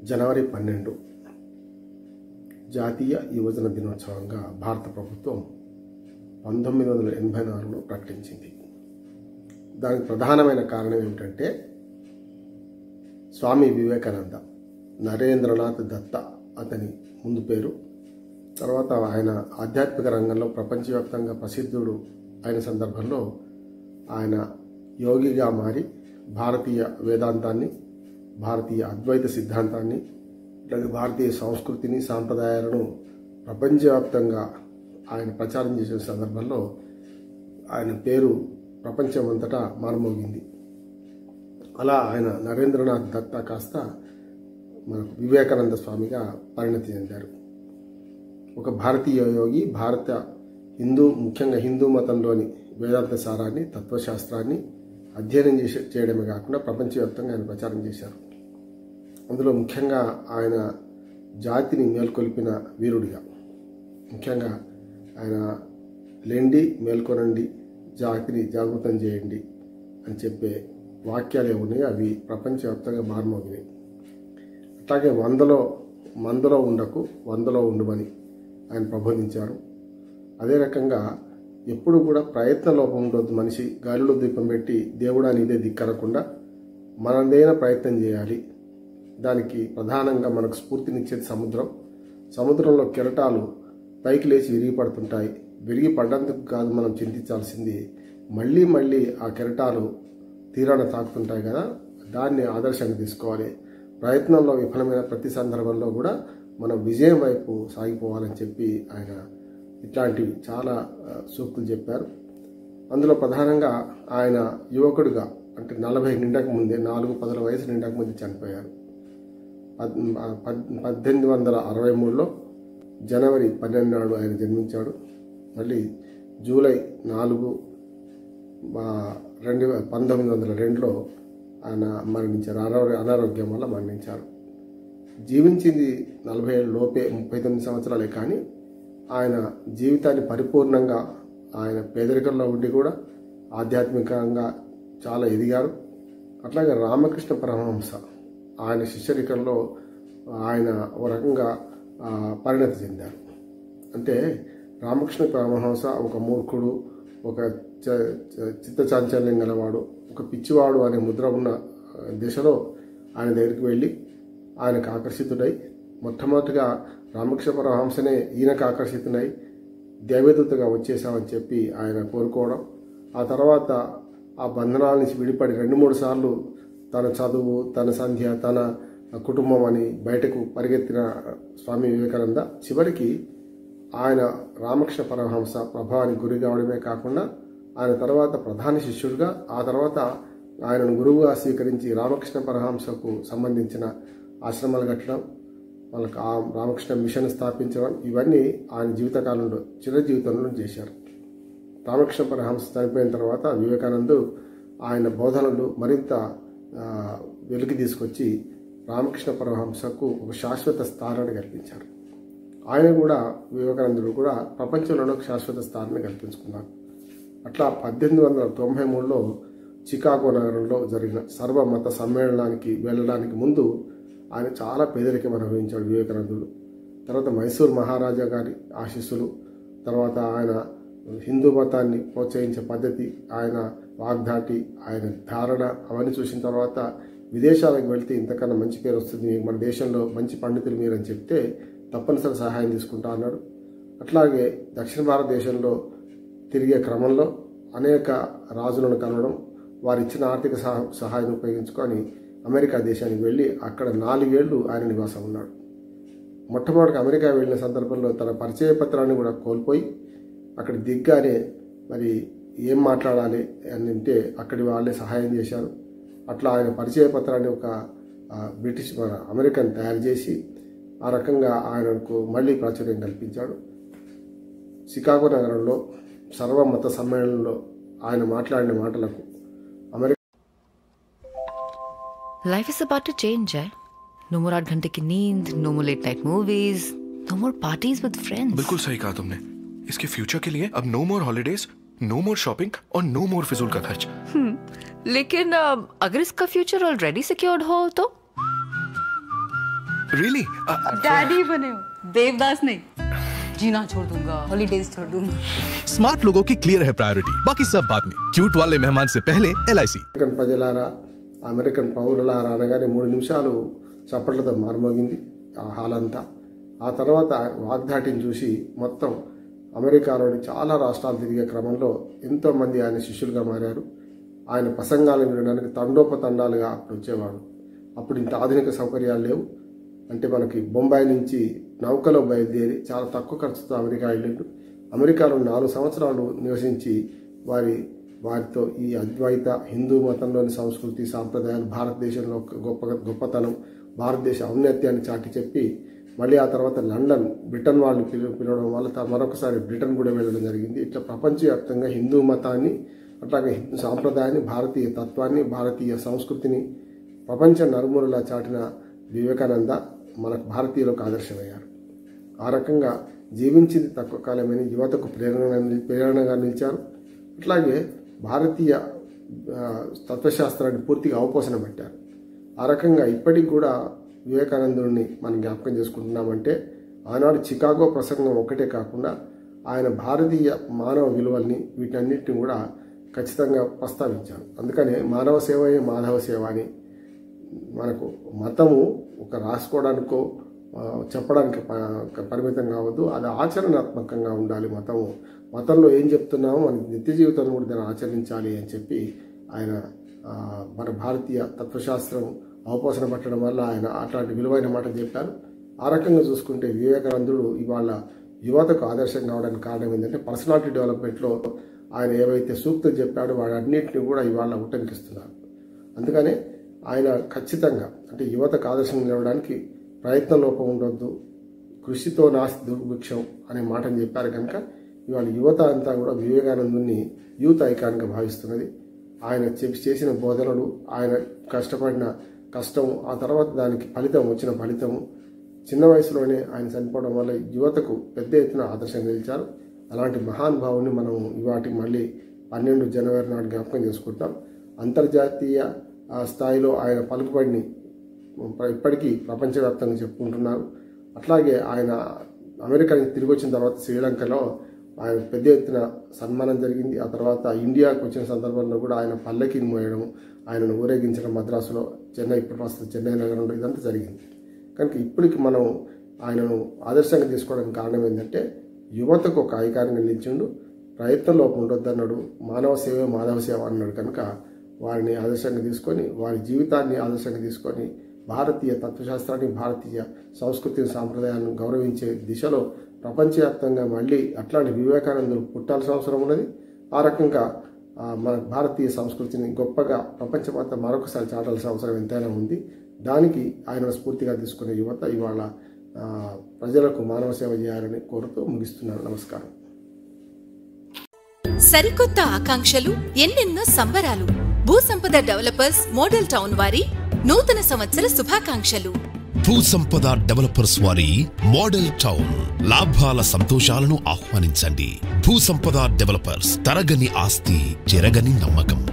జనవరి పన్నెండు జాతీయ యువజన దినోత్సవంగా భారత ప్రభుత్వం పంతొమ్మిది వందల ఎనభై నాలుగులో ప్రకటించింది దానికి ప్రధానమైన కారణం ఏమిటంటే స్వామి వివేకానంద నరేంద్రనాథ్ దత్త అతని ముందు పేరు తర్వాత ఆయన ఆధ్యాత్మిక రంగంలో ప్రపంచవ్యాప్తంగా ప్రసిద్ధుడు అయిన సందర్భంలో ఆయన యోగిగా మారి భారతీయ వేదాంతాన్ని భారతీయ అద్వైత సిద్ధాంతాన్ని అలాగే భారతీయ సంస్కృతిని సాంప్రదాయాలను ప్రపంచవ్యాప్తంగా ఆయన ప్రచారం చేసిన సందర్భంలో ఆయన పేరు ప్రపంచమంతటా మారుమోగింది అలా ఆయన నరేంద్రనాథ్ దత్త కాస్త మనకు వివేకానంద స్వామిగా పరిణతి చెందారు ఒక భారతీయ యోగి భారత హిందూ ముఖ్యంగా హిందూ మతంలోని వేదాంత సారాన్ని తత్వశాస్త్రాన్ని అధ్యయనం చేసే చేయడమే కాకుండా ప్రపంచవ్యాప్తంగా ఆయన ప్రచారం చేశారు అందులో ముఖ్యంగా ఆయన జాతిని మేల్కొల్పిన వీరుడిగా ముఖ్యంగా ఆయన లేండి మేల్కొనండి జాతిని జాగృతం చేయండి అని చెప్పే వాక్యాలు ఏమున్నాయో అవి ప్రపంచవ్యాప్తంగా మారుమోగినాయి అట్లాగే వందలో మందలో ఉండకు వందలో ఉండుమని ఆయన ప్రబోధించారు అదే రకంగా ఎప్పుడు కూడా ప్రయత్న లోపం ఉండొద్దు మనిషి గాలిలో దీపం పెట్టి దేవుడా నీదే దిక్కనకుండా మనదైన ప్రయత్నం చేయాలి దానికి ప్రధానంగా మనకు స్ఫూర్తినిచ్చేది సముద్రం సముద్రంలో కెరటాలు పైకి లేచి విరిగి పడుతుంటాయి విరిగి పడ్డందుకు కాదు మనం చింతించాల్సింది మళ్ళీ మళ్ళీ ఆ కెరటాలు తీరాన తాకుతుంటాయి కదా దాన్ని ఆదర్శంగా తీసుకోవాలి ప్రయత్నంలో విఫలమైన ప్రతి సందర్భంలో కూడా మనం విజయం వైపు సాగిపోవాలని చెప్పి ఆయన ఇట్లాంటివి చాలా ఆ, సూక్తులు చెప్పారు అందులో ప్రధానంగా ఆయన యువకుడిగా అంటే నలభై నిండక ముందే నాలుగు పదుల వయసు నిండక ముందే చనిపోయారు పద్- ఆ, పద్- పద్దెనిమిది వందల అరవై మూడులో జనవరి పన్నెండు నాడు ఆయన జన్మించాడు మళ్ళీ జూలై నాలుగు ఆ, రెండు వే- పంతొమ్మిది వందల రెండులో ఆయన మరణించారు అనారో- అనారోగ్యం వల్ల మరణించారు జీవించింది నలభై ఏళ్ళ లోపే ముప్పై తొమ్మిది సంవత్సరాలే కానీ ఆయన జీవితాన్ని పరిపూర్ణంగా ఆయన పేదరికంలో ఉండి కూడా ఆధ్యాత్మికంగా చాలా ఎదిగారు అట్లాగే రామకృష్ణ పరమహంస ఆయన శిష్యరికంలో ఆయన ఒక రకంగా ఆ, పరిణతి చెందారు అంటే రామకృష్ణ పరమహంస ఒక మూర్ఖుడు ఒక చ- చ- చిత్తచాంచల్యం గలవాడు ఒక పిచ్చివాడు అనే ముద్ర ఉన్న ఆ, దిశలో ఆయన దగ్గరికి వెళ్ళి ఆయనకు ఆకర్షితుడై మొట్టమొదటిగా రామకృష్ణ పరమహంసనే ఈయనకు ఆకర్షితుడై దేవదూతగా వచ్చేసామని చెప్పి ఆయన కోరుకోవడం ఆ తర్వాత ఆ బంధనాల నుంచి విడిపడి రెండు మూడు సార్లు తన చదువు తన సంధ్య తన కుటుంబం అని బయటకు పరిగెత్తిన స్వామి వివేకానంద చివరికి ఆయన రామకృష్ణ పరమహంస ప్రభావానికి గురి కావడమే కాకుండా ఆయన తర్వాత ప్రధాన శిష్యుడిగా ఆ తర్వాత ఆయనను గురువుగా స్వీకరించి రామకృష్ణ పరమహంసకు సంబంధించిన ఆశ్రమాలు కట్టడం వాళ్ళకి ఆ రామకృష్ణ మిషన్ స్థాపించడం ఇవన్నీ ఆయన జీవితకాలంలో చిన్న జీవితంలో చేశారు రామకృష్ణ పరమహంస చనిపోయిన తర్వాత వివేకానందు ఆయన బోధనలు మరింత ఆ, వెలికి తీసుకొచ్చి రామకృష్ణ పరమహంసకు ఒక శాశ్వత స్థానాన్ని కల్పించారు ఆయన కూడా వివేకానందుడు కూడా ప్రపంచంలోనే ఒక శాశ్వత స్థానాన్ని కల్పించుకున్నారు అట్లా పద్దెనిమిది వందల తొంభై మూడులో చికాగో నగరంలో జరిగిన సర్వమత సమ్మేళనానికి వెళ్ళడానికి ముందు ఆయన చాలా పేదరికం అనుభవించాడు వివేకానందుడు తర్వాత మైసూర్ మహారాజా గారి ఆశీస్సులు తర్వాత ఆయన హిందూ మతాన్ని ప్రోత్సహించే పద్ధతి ఆయన వాగ్దాటి ఆయన ధారణ అవన్నీ చూసిన తర్వాత విదేశాలకు వెళ్తే ఇంతకన్నా మంచి పేరు వస్తుంది మీకు మన దేశంలో మంచి పండితులు మీరని చెప్తే తప్పనిసరి సహాయం తీసుకుంటా అన్నాడు అట్లాగే దక్షిణ భారతదేశంలో తిరిగే క్రమంలో అనేక రాజులను కలవడం వారు ఇచ్చిన ఆర్థిక సహా సహాయం ఉపయోగించుకొని అమెరికా దేశానికి వెళ్ళి అక్కడ నాలుగేళ్లు ఆయన నివాసం ఉన్నాడు మొట్టమొదటి అమెరికా వెళ్ళిన సందర్భంలో తన పరిచయ పత్రాన్ని కూడా కోల్పోయి అక్కడ దిగ్గానే మరి ఏం మాట్లాడాలి అని అంటే అక్కడి వాళ్ళే సహాయం చేశారు అట్లా ఆయన పరిచయ పత్రాన్ని ఒక ఆ, బ్రిటిష్ మన అమెరికన్ తయారు చేసి ఆ రకంగా ఆయనకు మళ్ళీ ప్రాచుర్యం కల్పించాడు చికాగో నగరంలో సర్వమత సమ్మేళనంలో ఆయన మాట్లాడిన మాటలకు America Life is about to change, eh? No more आठ घंटे की नींद, no more late night movies, no more parties with friends. बिल्कुल सही कहा तुमने इसके फ्यूचर के लिए अब no more holidays no more shopping और नो मोर फिजूल का खर्च लेकिन अ, अगर इसका फ्यूचर ऑलरेडी सिक्योर्ड हो तो रियली डैडी बने हो देवदास नहीं जीना छोड़ दूंगा हॉलीडेज छोड़ दूंगा स्मार्ट लोगों की क्लियर है प्रायोरिटी बाकी सब बाद में क्यूट वाले मेहमान से पहले एल అమెరికన్ ప్రజలారా అమెరికన్ పౌరులారా అనగానే మూడు నిమిషాలు చప్పట్లతో మారుమోగింది ఆ హాల్ అంతా ఆ తర్వాత వాగ్దాటిని చూసి మొత్తం అమెరికాలోని చాలా రాష్ట్రాలు తిరిగే క్రమంలో ఎంతోమంది ఆయన శిష్యులుగా మారారు ఆయన ప్రసంగాలను వినడానికి తండోపతండాలుగా అప్పుడు వచ్చేవాడు అప్పుడు ఇంత ఆధునిక సౌకర్యాలు లేవు అంటే మనకి బొంబాయి నుంచి నౌకలో బయలుదేరి చాలా తక్కువ ఖర్చుతో అమెరికా వెళ్ళిండు అమెరికాలో నాలుగు సంవత్సరాలు నివసించి వారి వారితో ఈ అద్వైత హిందూ మతంలోని సంస్కృతి సాంప్రదాయాలు భారతదేశంలో ఒక గొప్ప గొప్పతనం భారతదేశ ఔన్నత్యాన్ని చాటి చెప్పి మళ్ళీ ఆ తర్వాత లండన్ బ్రిటన్ వాళ్ళు పిలు పిలవడం వల్ల త- మరొకసారి బ్రిటన్ కూడా వెళ్ళడం జరిగింది ఇట్లా ప్రపంచవ్యాప్తంగా హిందూ మతాన్ని అట్లాగే హిందూ సాంప్రదాయాన్ని భారతీయ తత్వాన్ని భారతీయ సంస్కృతిని ప్రపంచ నలుమూలలా చాటిన వివేకానంద మనకు భారతీయులకు ఆదర్శమయ్యారు ఆ రకంగా జీవించింది తక్కువ కాలమైన యువతకు ప్రేరణ ప్రేరణగా నిలిచారు అట్లాగే భారతీయ ఆ, తత్వశాస్త్రాన్ని పూర్తిగా అవపోసన పెట్టారు ఆ రకంగా ఇప్పటికి కూడా వివేకానందుడిని మనం జ్ఞాపకం చేసుకుంటున్నామంటే ఆనాడు చికాగో ప్రసంగం ఒకటే కాకుండా ఆయన భారతీయ మానవ విలువల్ని వీటన్నిటిని కూడా ఖచ్చితంగా ప్రస్తావించారు అందుకనే మానవ సేవయే మాధవ సేవ అని మనకు మతము ఒక రాసుకోవడానికో ఆ, చెప్పడానికి ప- పరిమితం కావద్దు అది ఆచరణాత్మకంగా ఉండాలి మతము మతంలో ఏం చెప్తున్నామో మన నిత్య జీవితంలో కూడా దాన్ని ఆచరించాలి అని చెప్పి ఆయన ఆ, మన భారతీయ తత్వశాస్త్రం అవపోసన పట్టడం వల్ల ఆయన అట్లాంటి విలువైన మాటలు చెప్పారు ఆ రకంగా చూసుకుంటే వివేకానందుడు ఇవాళ యువతకు ఆదర్శం కావడానికి కారణం ఏంటంటే పర్సనాలిటీ డెవలప్మెంట్లో ఆయన ఏవైతే సూక్తులు చెప్పాడో వాడన్నింటినీ కూడా ఇవాళ ఉట్టంకిస్తున్నారు అందుకనే ఆయన ఖచ్చితంగా అంటే యువతకు ఆదర్శం నిలవడానికి ప్రయత్న లోపం ఉండొద్దు కృషితో నాస్తి దుర్భిక్షం అనే మాటను చెప్పారు కనుక ఇవాళ యువత అంతా కూడా వివేకానందుని యూత్ ఐకాన్గా భావిస్తున్నది ఆయన చెప్పి చేసిన బోధనలు ఆయన కష్టపడిన కష్టం ఆ తర్వాత దానికి ఫలితం వచ్చిన ఫలితము చిన్న వయసులోనే ఆయన చనిపోవడం వల్ల యువతకు పెద్ద ఎత్తున ఆదర్శంగా నిలిచారు అలాంటి మహానుభావుని మనం ఇవాటికి మళ్ళీ పన్నెండు జనవరి నాడు జ్ఞాపకం చేసుకుంటాం అంతర్జాతీయ ఆ, స్థాయిలో ఆయన పలుకుబడిని ఇప్పటికీ ప్రపంచవ్యాప్తంగా చెప్పుకుంటున్నారు అట్లాగే ఆయన అమెరికా నుంచి తిరిగి వచ్చిన తర్వాత శ్రీలంకలో ఆయన పెద్ద ఎత్తున సన్మానం జరిగింది ఆ తర్వాత ఇండియాకు వచ్చిన సందర్భంలో కూడా ఆయన పల్లకిని మోయడం ఆయనను ఊరేగించడం మద్రాసులో చెన్నై ఇప్పుడు ప్రస్తుతం చెన్నై నగరంలో ఇదంతా జరిగింది కనుక ఇప్పటికి మనం ఆయనను ఆదర్శంగా తీసుకోవడానికి కారణం ఏంటంటే యువతకు ఒక ఐకాన్గా నిలిచిండు ప్రయత్నం లోపం ఉండొద్దన్నాడు మానవ సేవ మాధవ సేవ అన్నాడు కనుక వారిని ఆదర్శంగా తీసుకొని వారి జీవితాన్ని ఆదర్శంగా తీసుకొని భారతీయ తత్వశాస్త్రాన్ని భారతీయ సంస్కృతిని సాంప్రదాయాలను గౌరవించే దిశలో ప్రపంచవ్యాప్తంగా మళ్ళీ అట్లాంటి వివేకానందులు పుట్టాల్సిన అవసరం ఉన్నది ఆ రకంగా ఆ, మన భారతీయ సంస్కృతిని గొప్పగా ప్రపంచమంతా మరొకసారి చాటాల్సిన అవసరం ఎంతైనా ఉంది దానికి ఆయన స్ఫూర్తిగా తీసుకునే యువత ఇవాళ ఆ, ప్రజలకు మానవ సేవ చేయాలని కోరుతూ ముగిస్తున్నాను నమస్కారం సరికొత్త ఆకాంక్షలు ఎన్నెన్నో సంబరాలు భూసంపద డెవలపర్స్ మోడల్ టౌన్ వారి నూతన సంవత్సర శుభాకాంక్షలు భూసంపద డెవలపర్స్ వారి మోడల్ టౌన్ లాభాల సంతోషాలను ఆహ్వానించండి భూసంపద డెవలపర్స్ తరగని ఆస్తి చెరగని నమ్మకం